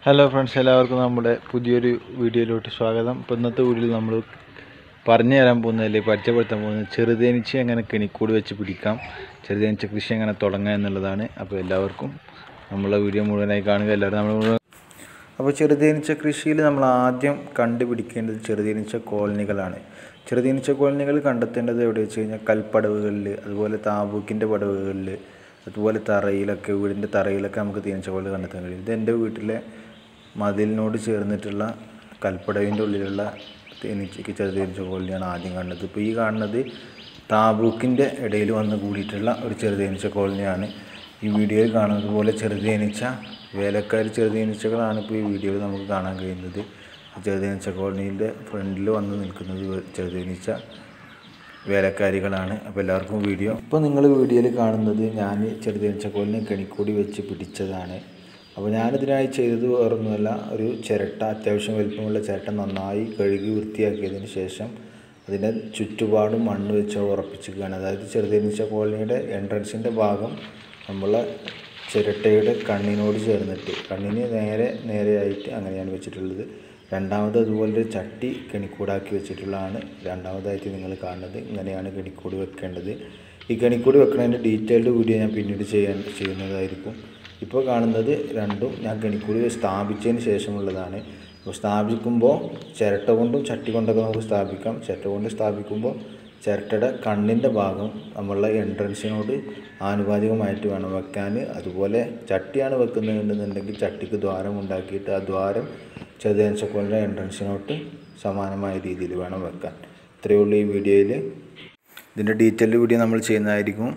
hello friends എല്ലാവർക്കും നമ്മുടെ പുതിയൊരു വീഡിയോയിലോട്ട് സ്വാഗതം ഇപ്പോൾ ഇന്നത്തെ വീഡിയോയിൽ നമ്മൾ പറഞ്ഞു തരാൻ പോകുന്നതിൽ പരിചയപ്പെടുത്താൻ പോകുന്നത് ചെറുതേനീച്ച എങ്ങനെ കെണിക്കൂട് വെച്ച് പിടിക്കാം ചെറുതേനീച്ച കൃഷി എങ്ങനെ തുടങ്ങാം എന്നുള്ളതാണ് അപ്പോൾ എല്ലാവർക്കും നമ്മളെ വീഡിയോ മുഴുവനായി കാണുക എല്ലാവരും നമ്മൾ മുഴുവൻ അപ്പോൾ ചെറുതേനീച്ച കൃഷിയിൽ നമ്മൾ ആദ്യം കണ്ടുപിടിക്കേണ്ടത് ചെറുതേനീച്ച കോളനികളാണ് ചെറുതേനീച്ച കോളനികൾ കണ്ടെത്തേണ്ടത് എവിടെ വെച്ച് കഴിഞ്ഞാൽ കൽപ്പടവുകളിൽ അതുപോലെ താബൂക്കിൻ്റെ പടവുകളിൽ അതുപോലെ തറയിലൊക്കെ വീടിൻ്റെ തറയിലൊക്കെ നമുക്ക് തേനീച്ച കോളനി കണ്ടെത്താൻ കഴിയും ഇത് എൻ്റെ വീട്ടിലെ മതിലിനോട് ചേർന്നിട്ടുള്ള കൽപ്പടവിൻ്റെ ഉള്ളിലുള്ള തേനീച്ചയ്ക്ക് ചെറുതേനീച്ച കോളനിയാണ് ആദ്യം കാണുന്നത് ഇപ്പോൾ ഈ കാണുന്നത് താബൂക്കിൻ്റെ ഇടയിൽ വന്ന് കൂടിയിട്ടുള്ള ഒരു ചെറുതേനീച്ച കോളനിയാണ് ഈ വീഡിയോയിൽ കാണുന്നത് പോലെ ചെറുതേനീച്ച വേലക്കാരി ചെറുതേനീച്ചകളാണ് ഇപ്പോൾ ഈ വീഡിയോയിൽ നമുക്ക് കാണാൻ കഴിയുന്നത് ചെറുതേനീച്ച കോളനിയുടെ ഫ്രണ്ടിൽ വന്ന് നിൽക്കുന്നത് ചെറുതേനീച്ച വേലക്കാരികളാണ് അപ്പോൾ എല്ലാവർക്കും വീഡിയോ ഇപ്പോൾ നിങ്ങൾ വീഡിയോയിൽ കാണുന്നത് ഞാൻ ചെറുതേനീച്ച കോലിനെ കെണിക്കൂടി വെച്ച് പിടിച്ചതാണ് അപ്പോൾ ഞാനിതിനായി ചെയ്തത് വേറൊന്നുമല്ല ഒരു ചിരട്ട അത്യാവശ്യം വലിപ്പമുള്ള ചിരട്ട നന്നായി കഴുകി വൃത്തിയാക്കിയതിന് ശേഷം അതിൻ്റെ ചുറ്റുപാടും മണ്ണ് വെച്ച് ഉറപ്പിച്ചിരിക്കുകയാണ് അതായത് ചെറുതേനീച്ച കോളനിയുടെ എൻട്രൻസിൻ്റെ ഭാഗം നമ്മളെ ചിരട്ടയുടെ കണ്ണിനോട് ചേർന്നിട്ട് കണ്ണിന് നേരെ നേരെയായിട്ട് അങ്ങനെയാണ് വെച്ചിട്ടുള്ളത് രണ്ടാമത് അതുപോലൊരു ചട്ടി കെണിക്കൂടാക്കി വെച്ചിട്ടുള്ളതാണ് രണ്ടാമതായിട്ട് നിങ്ങൾ കാണുന്നത് ഇങ്ങനെയാണ് കെണിക്കൂട് വെക്കേണ്ടത് ഈ കെണിക്കൂട് വെക്കുന്നതിൻ്റെ ഡീറ്റെയിൽഡ് വീഡിയോ ഞാൻ പിന്നീട് ചെയ്യാൻ ചെയ്യുന്നതായിരിക്കും ഇപ്പോൾ കാണുന്നത് രണ്ടും ഞാൻ കെണിക്കൂട് സ്ഥാപിച്ചതിന് ശേഷമുള്ളതാണ് അപ്പോൾ സ്ഥാപിക്കുമ്പോൾ ചിരട്ട കൊണ്ടും ചട്ടി കൊണ്ടൊക്കെ നമുക്ക് സ്ഥാപിക്കാം ചിരട്ട കൊണ്ട് സ്ഥാപിക്കുമ്പോൾ ചിരട്ടയുടെ കണ്ണിൻ്റെ ഭാഗം നമ്മളുടെ എൻട്രൻസിനോട് ആനുപാതികമായിട്ട് വേണം വെക്കാൻ അതുപോലെ ചട്ടിയാണ് വെക്കുന്നതെന്നുണ്ടെങ്കിൽ ചട്ടിക്ക് ദ്വാരം ഉണ്ടാക്കിയിട്ട് ആ ദ്വാരം ചെറുതേനച്ചക്കോലിൻ്റെ എൻട്രൻസിനോട്ട് സമാനമായ രീതിയിൽ വേണം വെക്കാൻ ഇത്രയേ ഉള്ളൂ ഈ വീഡിയോയിൽ ഇതിൻ്റെ ഡീറ്റെയിൽഡ് വീഡിയോ നമ്മൾ ചെയ്യുന്നതായിരിക്കും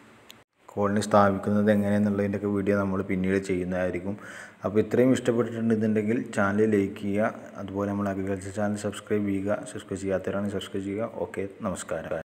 കോളനി സ്ഥാപിക്കുന്നത് എങ്ങനെയെന്നുള്ളതിൻ്റെയൊക്കെ വീഡിയോ നമ്മൾ പിന്നീട് ചെയ്യുന്നതായിരിക്കും അപ്പോൾ ഇത്രയും ഇഷ്ടപ്പെട്ടിട്ടുണ്ടെന്നുണ്ടെങ്കിൽ ചാനൽ ലൈക്ക് ചെയ്യുക അതുപോലെ നമ്മൾ അഗ്രികൾച്ചർ ചാനൽ സബ്സ്ക്രൈബ് ചെയ്യുക സബ്സ്ക്രൈബ് ചെയ്യാത്തവരാണെങ്കിൽ സബ്സ്ക്രൈബ് ചെയ്യുക ഓക്കെ നമസ്കാരം